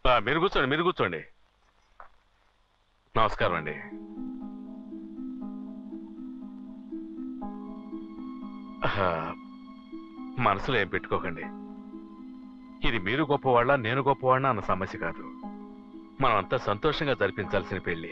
ఆ, మీరు కూర్చోండి మీరు కూర్చోండి నమస్కారం అండి ఆ, మనసులో ఏం పెట్టుకోకండి ఇది మీరు గొప్పవాళ్ళ నేను గొప్పవాళ్ళ అన్న సమస్య కాదు మనం అంతా సంతోషంగా జరిపించాల్సిన పెళ్లి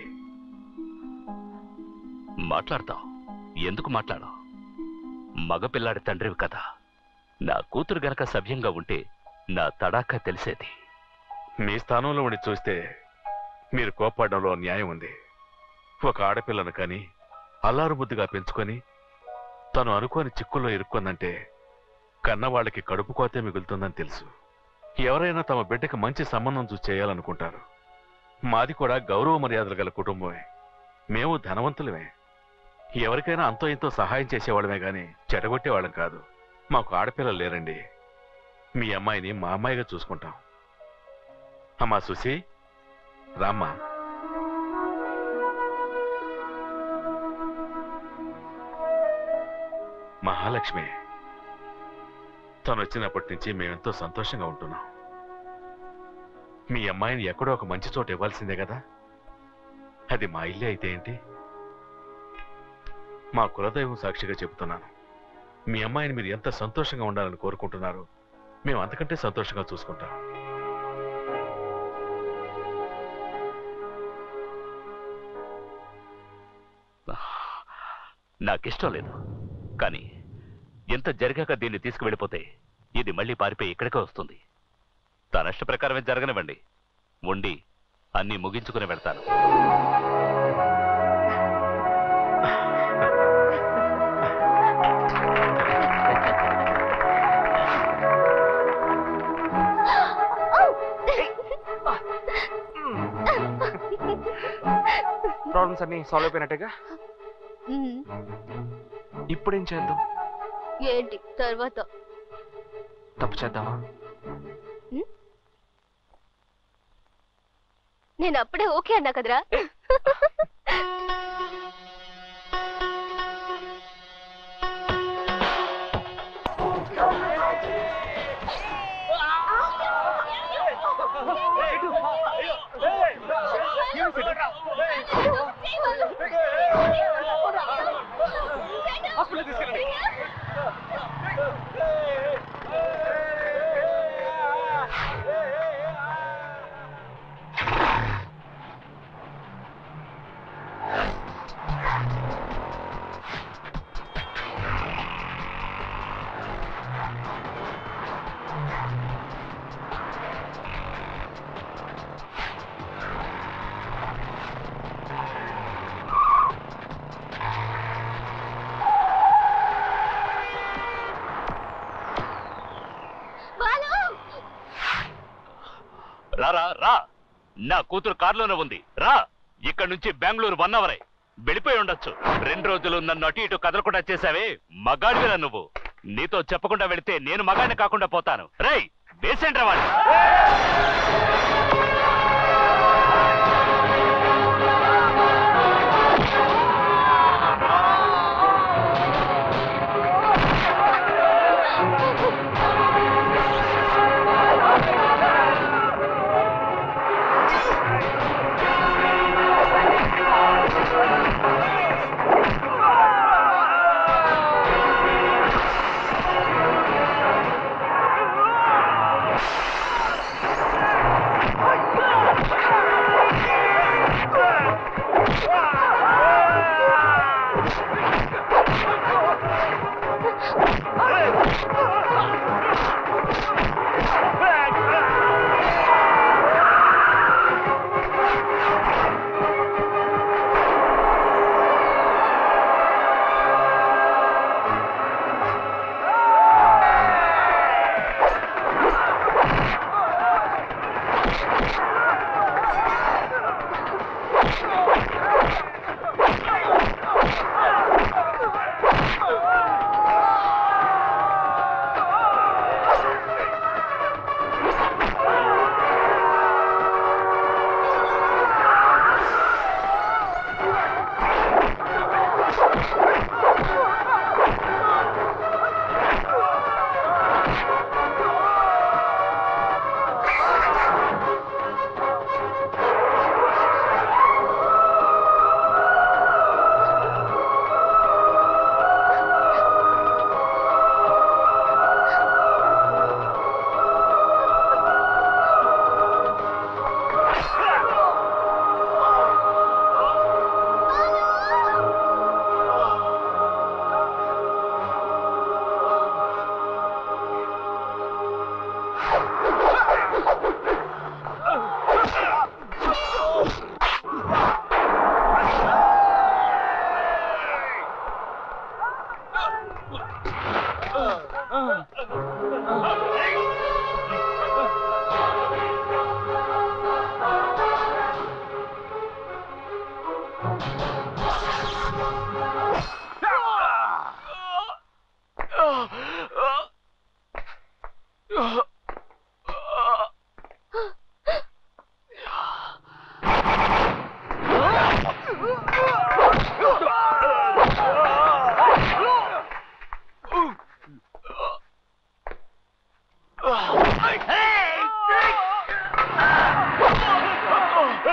మాట్లాడతావు ఎందుకు మాట్లాడవు మగపిల్లాడి తండ్రివి కదా నా కూతురు గనక సవ్యంగా ఉంటే నా తడాకా తెలిసేది మీ స్థానంలో ఉండి చూస్తే మీరు కోప్పడంలో న్యాయం ఉంది ఒక ఆడపిల్లను కానీ అల్లారు ముద్దుగా పెంచుకొని తను అనుకోని చిక్కుల్లో ఇరుక్కుందంటే కన్నవాళ్ళకి కడుపు కోతే మిగులుతుందని తెలుసు ఎవరైనా తమ బిడ్డకి మంచి సంబంధం చూసి చేయాలనుకుంటారు మాది కూడా గౌరవ మర్యాదలు గల కుటుంబమే మేము ధనవంతులమే ఎవరికైనా అంతో ఇంతో సహాయం చేసేవాళ్ళమే గాని చెడగొట్టేవాళ్ళం కాదు మాకు ఆడపిల్లలు లేరండి మీ అమ్మాయిని మా అమ్మాయిగా చూసుకుంటాం అమ్మా సుసి రామ్మా మహాలక్ష్మి తను వచ్చినప్పటి నుంచి మేమెంతో సంతోషంగా ఉంటున్నాం మీ అమ్మాయిని ఎక్కడో ఒక మంచి చోట ఇవ్వాల్సిందే కదా అది మా ఇల్లే అయితే ఏంటి మా కులదైవం సాక్షిగా చెబుతున్నాను మీ అమ్మాయిని మీరు ఎంత సంతోషంగా ఉండాలని కోరుకుంటున్నారో మేము అంతకంటే సంతోషంగా చూసుకుంటాం నాకిష్టం లేదు కానీ ఎంత జరిగాక దీన్ని తీసుకువెళ్ళిపోతే ఇది మళ్ళీ పారిపోయి ఇక్కడికే వస్తుంది తన ఇష్ట ప్రకారమే జరగనివ్వండి ఉండి అన్నీ ముగించుకుని వెళ్తాను ప్రాబ్లమ్స్ అన్ని సాల్వ్ అయిపోయినట్టుగా ఉమ్, ఇప్పుడేం చేద్దాం ఏంటి తర్వాత తప్పు చేద్దామా నేను అప్పుడే ఓకే అన్నా కదరా రారా రా నా కూతురు కారులోనే ఉంది రా ఇక్కడ నుంచి బెంగళూరు వన్ అవరే వెళ్ళిపోయి ఉండొచ్చు రెండు రోజులు నన్ను అటు ఇటు కదలకుండా చేసావే మగాడివిరా నువ్వు నీతో చెప్పకుండా వెళితే నేను మగాడిని కాకుండా పోతాను రేయ్ వేసేంట్రా వాడిని ఆ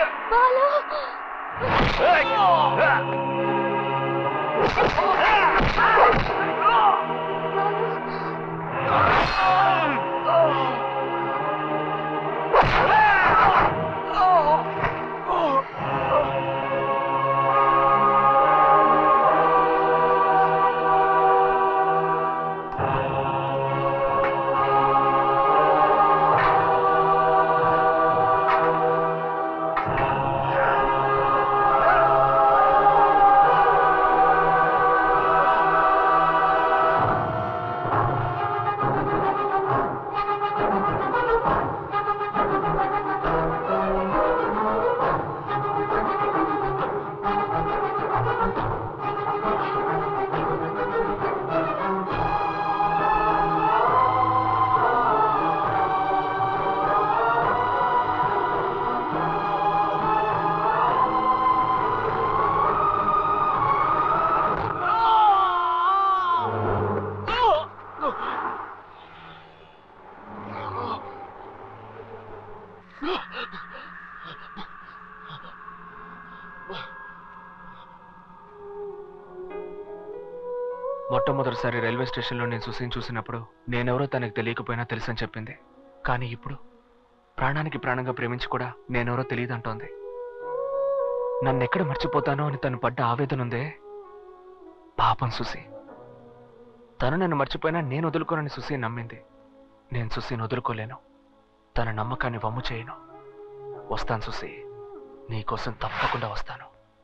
బాలు మొట్టమొదటిసారి రైల్వే స్టేషన్లో నేను సుసీని చూసినప్పుడు నేనెవరో తనకు తెలియకపోయినా తెలుసని చెప్పింది కానీ ఇప్పుడు ప్రాణానికి ప్రాణంగా ప్రేమించి కూడా నేనెవరో తెలియదంటోంది నన్ను ఎక్కడ మర్చిపోతానో అని తను పడ్డ ఆవేదన ఉందే పాపం సుసి తను నన్ను మర్చిపోయినా నేను వదులుకోనని సుసి నమ్మింది నేను సుసిని వదులుకోలేను తన నమ్మకాన్ని వమ్ము చేయను వస్తాను సుసి నీకోసం తప్పకుండా వస్తాను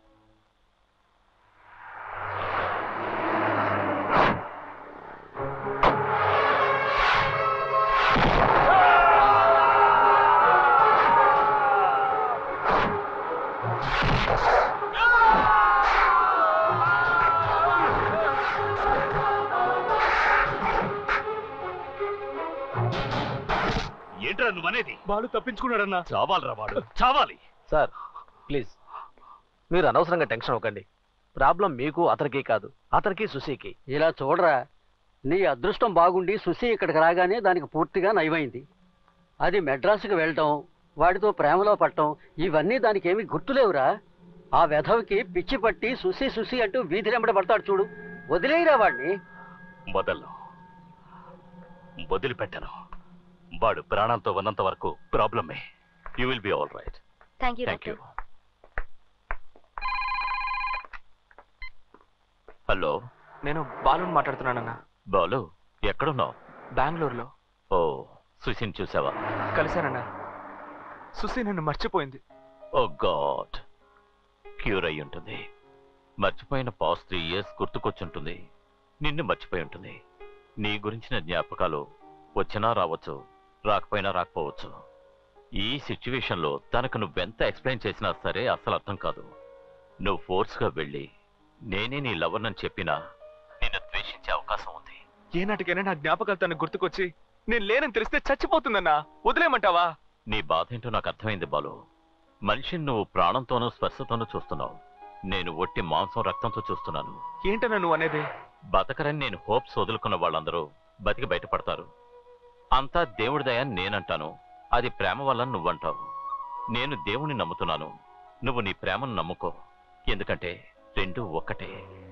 ఏంట్రా నువ్వనేది బాలు తప్పించుకున్నాడన్నా చావాలిరా వాడు చావాలి సార్ ప్లీజ్ మీరు అనవసరంగా టెన్షన్ అవ్వకండి ప్రాబ్లం మీకు అతనికి కాదు అతనికి సుశీకి ఇలా చూడరా నీ అదృష్టం బాగుండి సుసి ఇక్కడికి రాగానే దానికి పూర్తిగా నయమైంది అది మెడ్రాసుకు వెళ్ళటం వాడితో ప్రేమలో పడటం ఇవన్నీ దానికి ఏమీ గుర్తులేవురా ఆ వెధవకి పిచ్చి పట్టి సుసి సుసి అంటూ వీధి వెంబడి పడతాడు చూడు వదిలేయరా వాడిని వదలను వదిలిపెట్టను వాడు ప్రాణాలతో ఉన్నంత వరకు ప్రాబ్లమే you will be all right thank you thank you hello నేను బాలుని మాట్లాడుతున్నానన్నా బాలు ఎక్కడున్నావు బెంగళూరులో ఓ సుశీన్ చూసావా కలిశానన్నా సుసి నన్ను మర్చిపోయింది ఓ గాడ్ క్యూర్ అయి ఉంటుంది మర్చిపోయిన పాస్ త్రీ ఇయర్స్ గుర్తుకొచ్చుంటుంది నిన్ను మర్చిపోయి ఉంటుంది నీ గురించిన జ్ఞాపకాలు వచ్చినా రావచ్చు రాకపోయినా రాకపోవచ్చు ఈ సిచ్యువేషన్లో తనకు నువ్వెంత ఎక్స్ప్లెయిన్ చేసినా సరే అసలు అర్థం కాదు నువ్వు ఫోర్స్గా వెళ్ళి నేనే నీ లవర్నని చెప్పినా నిన్ను ద్వేషించే అవకాశం ఉంది ఏనాటికైనా నా జ్ఞాపకాలు తనకు గుర్తుకొచ్చి నేను లేనని తెలిస్తే చచ్చిపోతుందన్నా వదిలేయమంటావా నీ బాధ ఏంటో నాకు అర్థమైంది బాలు మనిషిని నువ్వు ప్రాణంతోనూ స్పర్శతోనూ చూస్తున్నావు నేను ఒట్టి మాంసం రక్తంతో చూస్తున్నాను ఏంటన్నా నువ్వు అనేది బతకరని నేను హోప్స్ వదులుకున్న వాళ్ళందరూ బతికి బయటపడతారు అంతా దేవుడి దయ అని నేనంటాను అది ప్రేమ వల్ల నువ్వంటావు నేను దేవుణ్ణి నమ్ముతున్నాను నువ్వు నీ ప్రేమను నమ్ముకో ఎందుకంటే రెండు ఒక్కటే